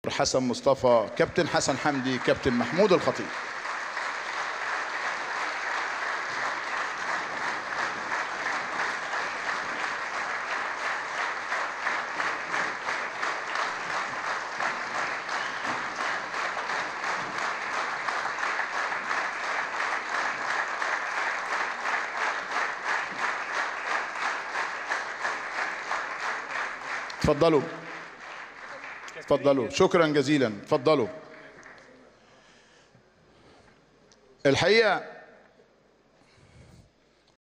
حسن مصطفى كابتن حسن حمدي كابتن محمود الخطيب تفضلوا تفضلوا شكرا جزيلا تفضلوا الحقيقه